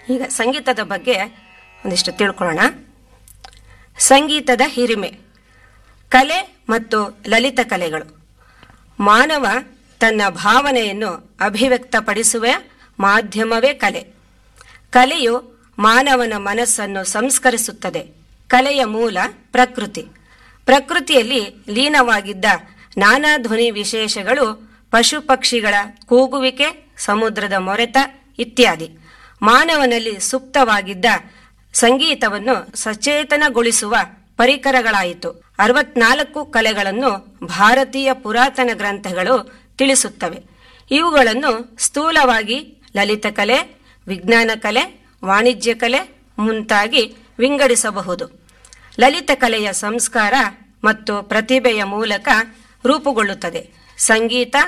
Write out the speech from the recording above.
ಈಗ ಸಂಗೀತದ ಬಗ್ಗೆ ಒಂದಿಷ್ಟು ತಿಳ್ಕೊಳ್ಳೋಣ ಸಂಗೀತದ ಹಿರಿಮೆ ಕಲೆ ಮತ್ತು ಲಲಿತ ಕಲೆಗಳು ಮಾನವ ತನ್ನ ಭಾವನೆಯನ್ನು ಅಭಿವ್ಯಕ್ತಪಡಿಸುವ ಮಾಧ್ಯಮವೇ ಕಲೆ ಕಲೆಯು ಮಾನವನ ಮನಸ್ಸನ್ನು ಸಂಸ್ಕರಿಸುತ್ತದೆ ಕಲೆಯ ಮೂಲ ಪ್ರಕೃತಿ ಪ್ರಕೃತಿಯಲ್ಲಿ ಲೀನವಾಗಿದ್ದ ನಾನಾ ಧ್ವನಿ ವಿಶೇಷಗಳು ಪಶು ಪಕ್ಷಿಗಳ ಕೂಗುವಿಕೆ ಸಮುದ್ರದ ಮೊರೆತ ಇತ್ಯಾದಿ ಮಾನವನಲ್ಲಿ ಸುಪ್ತವಾಗಿದ್ದ ಸಂಗೀತವನ್ನು ಸಚೇತನಗೊಳಿಸುವ ಪರಿಕರಗಳಾಯಿತು ಅರವತ್ನಾಲ್ಕು ಕಲೆಗಳನ್ನು ಭಾರತೀಯ ಪುರಾತನ ಗ್ರಂಥಗಳು ತಿಳಿಸುತ್ತವೆ ಇವುಗಳನ್ನು ಸ್ಥೂಲವಾಗಿ ಲಲಿತ ಕಲೆ ವಿಜ್ಞಾನ ಕಲೆ ವಾಣಿಜ್ಯ ಕಲೆ ಮುಂತಾಗಿ ವಿಂಗಡಿಸಬಹುದು ಲಲಿತ ಕಲೆಯ ಸಂಸ್ಕಾರ ಮತ್ತು ಪ್ರತಿಭೆಯ ಮೂಲಕ ರೂಪುಗೊಳ್ಳುತ್ತದೆ ಸಂಗೀತ